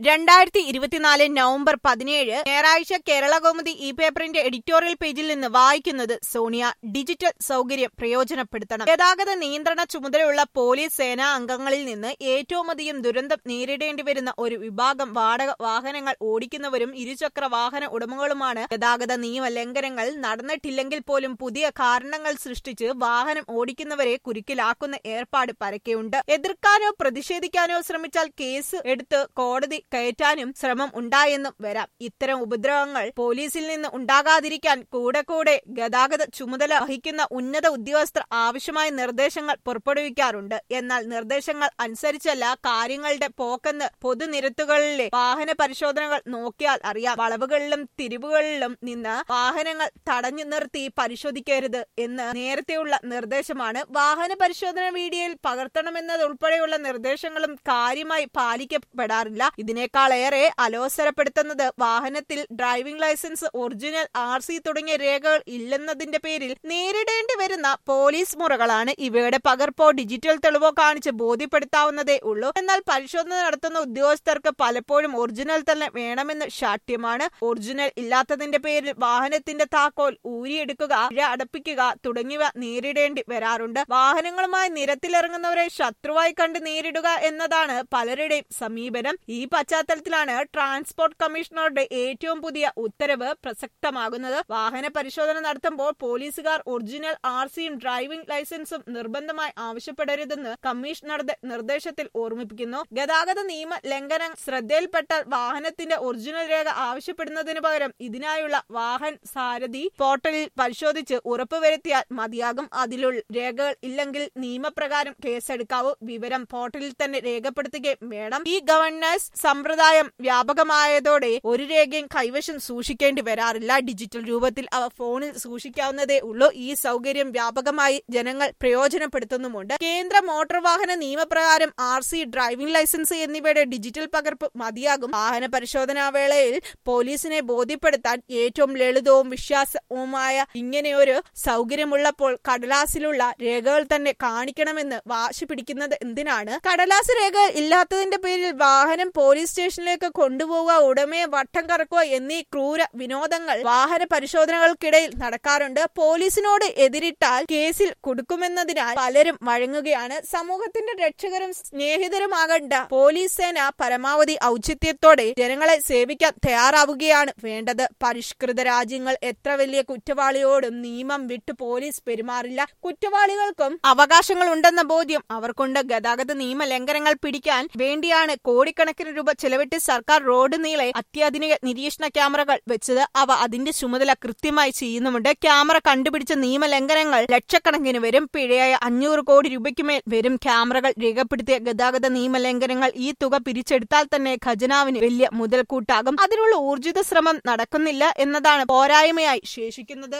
രണ്ടായിരത്തി ഇരുപത്തിനാല് നവംബർ പതിനേഴ് ഞായറാഴ്ച കേരള കൗമുദി ഈ പേപ്പറിന്റെ എഡിറ്റോറിയൽ പേജിൽ നിന്ന് വായിക്കുന്നത് സോണിയ ഡിജിറ്റൽ സൗകര്യം പ്രയോജനപ്പെടുത്തണം ഗതാഗത നിയന്ത്രണ ചുമതലയുള്ള പോലീസ് സേനാ അംഗങ്ങളിൽ നിന്ന് ഏറ്റവും അധികം ദുരന്തം നേരിടേണ്ടി വരുന്ന ഒരു വിഭാഗം വാടക വാഹനങ്ങൾ ഓടിക്കുന്നവരും ഇരുചക്ര വാഹന ഉടമകളുമാണ് ഗതാഗത നിയമ ലംഘനങ്ങൾ നടന്നിട്ടില്ലെങ്കിൽ പോലും പുതിയ കാരണങ്ങൾ സൃഷ്ടിച്ച് വാഹനം ഓടിക്കുന്നവരെ കുരുക്കിലാക്കുന്ന ഏർപ്പാട് പരക്കെയുണ്ട് എതിർക്കാനോ പ്രതിഷേധിക്കാനോ ശ്രമിച്ചാൽ കേസ് എടുത്ത് കോടതി കയറ്റാനും ശ്രമം ഉണ്ടായെന്നും വരാം ഇത്തരം ഉപദ്രവങ്ങൾ പോലീസിൽ നിന്ന് ഉണ്ടാകാതിരിക്കാൻ കൂടെ കൂടെ ഗതാഗത ചുമതല വഹിക്കുന്ന ഉന്നത ഉദ്യോഗസ്ഥർ ആവശ്യമായ നിർദ്ദേശങ്ങൾ പുറപ്പെടുവിക്കാറുണ്ട് എന്നാൽ നിർദ്ദേശങ്ങൾ അനുസരിച്ചല്ല കാര്യങ്ങളുടെ പോക്കെന്ന് പൊതുനിരത്തുകളിലെ വാഹന പരിശോധനകൾ നോക്കിയാൽ അറിയാം വളവുകളിലും തിരിവുകളിലും നിന്ന് വാഹനങ്ങൾ തടഞ്ഞു നിർത്തി പരിശോധിക്കരുത് എന്ന് നേരത്തെയുള്ള നിർദ്ദേശമാണ് വാഹന പരിശോധന വീഡിയോയിൽ പകർത്തണമെന്നതുൾപ്പെടെയുള്ള നിർദ്ദേശങ്ങളും കാര്യമായി പാലിക്കപ്പെടാറില്ല ഇതിനേക്കാളേറെ അലോസരപ്പെടുത്തുന്നത് വാഹനത്തിൽ driving licence original R C തുടങ്ങിയ രേഖകൾ ഇല്ലെന്നതിന്റെ പേരിൽ നേരിടേണ്ടി വരുന്ന പോലീസ് മുറകളാണ് ഇവയുടെ പകർപ്പോ ഡിജിറ്റൽ തെളിവോ കാണിച്ച് ബോധ്യപ്പെടുത്താവുന്നതേ ഉള്ളൂ എന്നാൽ പരിശോധന നടത്തുന്ന ഉദ്യോഗസ്ഥർക്ക് പലപ്പോഴും ഒറിജിനൽ തന്നെ വേണമെന്ന് ശാഠ്യമാണ് ഒറിജിനൽ ഇല്ലാത്തതിന്റെ പേരിൽ വാഹനത്തിന്റെ താക്കോൽ ഊരിയെടുക്കുക ഇഴ അടപ്പിക്കുക തുടങ്ങിയവ നേരിടേണ്ടി വരാറുണ്ട് വാഹനങ്ങളുമായി നിരത്തിലിറങ്ങുന്നവരെ ശത്രുവായി കണ്ട് നേരിടുക എന്നതാണ് പലരുടെയും സമീപനം ഈ പശ്ചാത്തലത്തിലാണ് ട്രാൻസ്പോർട്ട് കമ്മീഷണറുടെ ഏറ്റവും പുതിയ ഉത്തരവ് പ്രസക്തമാകുന്നത് വാഹന പരിശോധന നടത്തുമ്പോൾ പോലീസുകാർ ഒറിജിനൽ ആർ സിയും ഡ്രൈവിംഗ് ലൈസൻസും നിർബന്ധമായി ആവശ്യപ്പെടരുതെന്ന് കമ്മീഷണറുടെ നിർദ്ദേശത്തിൽ ഓർമ്മിപ്പിക്കുന്നു ഗതാഗത നിയമ ലംഘനം ശ്രദ്ധയിൽപ്പെട്ടാൽ വാഹനത്തിന്റെ ഒറിജിനൽ രേഖ ആവശ്യപ്പെടുന്നതിന് പകരം ഇതിനായുള്ള വാഹൻ സാരഥി പോർട്ടലിൽ പരിശോധിച്ച് ഉറപ്പുവരുത്തിയാൽ മതിയാകും അതിലുള്ള രേഖകൾ ഇല്ലെങ്കിൽ നിയമപ്രകാരം കേസെടുക്കാവൂ വിവരം പോർട്ടലിൽ തന്നെ രേഖപ്പെടുത്തുകയും വേണം ഈ ഗവർണൻസ് സമ്പ്രദായം വ്യാപകമായതോടെ ഒരു രേഖയും കൈവശം സൂക്ഷിക്കേണ്ടി വരാറില്ല ഡിജിറ്റൽ രൂപത്തിൽ അവ ഫോണിൽ സൂക്ഷിക്കാവുന്നതേ ഉള്ളൂ ഈ സൗകര്യം വ്യാപകമായി ജനങ്ങൾ പ്രയോജനപ്പെടുത്തുന്നുമുണ്ട് കേന്ദ്ര മോട്ടോർ വാഹന നിയമപ്രകാരം ആർ സി ഡ്രൈവിംഗ് ലൈസൻസ് എന്നിവയുടെ ഡിജിറ്റൽ പകർപ്പ് മതിയാകും വാഹന പരിശോധനാ വേളയിൽ പോലീസിനെ ബോധ്യപ്പെടുത്താൻ ഏറ്റവും ലളിതവും വിശ്വാസവുമായ ഇങ്ങനെയൊരു സൗകര്യമുള്ളപ്പോൾ കടലാസിലുള്ള രേഖകൾ തന്നെ കാണിക്കണമെന്ന് വാശി പിടിക്കുന്നത് എന്തിനാണ് കടലാസ് രേഖകൾ ഇല്ലാത്തതിന്റെ പേരിൽ വാഹനം പോലീസ് സ്റ്റേഷനിലേക്ക് കൊണ്ടുപോവുക ഉടമയെ വട്ടം കറക്കുക എന്നീ ക്രൂര വിനോദങ്ങൾ വാഹന പരിശോധനകൾക്കിടയിൽ നടക്കാറുണ്ട് പോലീസിനോട് എതിരിട്ടാൽ കേസിൽ കൊടുക്കുമെന്നതിനാൽ പലരും വഴങ്ങുകയാണ് സമൂഹത്തിന്റെ രക്ഷകരും സ്നേഹിതരുമാകേണ്ട പോലീസ് സേന പരമാവധി ഔചിത്യത്തോടെ ജനങ്ങളെ സേവിക്കാൻ തയ്യാറാവുകയാണ് വേണ്ടത് പരിഷ്കൃത രാജ്യങ്ങൾ എത്ര വലിയ കുറ്റവാളിയോടും നിയമം വിട്ടു പോലീസ് പെരുമാറില്ല കുറ്റവാളികൾക്കും അവകാശങ്ങൾ ഉണ്ടെന്ന ബോധ്യം അവർക്കുണ്ട് ഗതാഗത നിയമ ലംഘനങ്ങൾ പിടിക്കാൻ വേണ്ടിയാണ് കോടിക്കണക്കിന് രൂപ ചെലവിട്ട് സർക്കാർ റോഡ് നീളെ അത്യാധുനിക നിരീക്ഷണ ക്യാമറകൾ വെച്ചത് അവ അതിന്റെ ചുമതല കൃത്യമായി ചെയ്യുന്നുമുണ്ട് ക്യാമറ കണ്ടുപിടിച്ച നിയമലംഘനങ്ങൾ ലക്ഷക്കണക്കിന് വരും പിഴയായ അഞ്ഞൂറ് കോടി രൂപയ്ക്കുമേൽ വരും ക്യാമറകൾ രേഖപ്പെടുത്തിയ ഗതാഗത നിയമലംഘനങ്ങൾ ഈ തുക പിരിച്ചെടുത്താൽ തന്നെ ഖജനാവിന് വലിയ മുതൽക്കൂട്ടാകും അതിനുള്ള ഊർജിത ശ്രമം നടക്കുന്നില്ല എന്നതാണ് പോരായ്മയായി ശേഷിക്കുന്നത്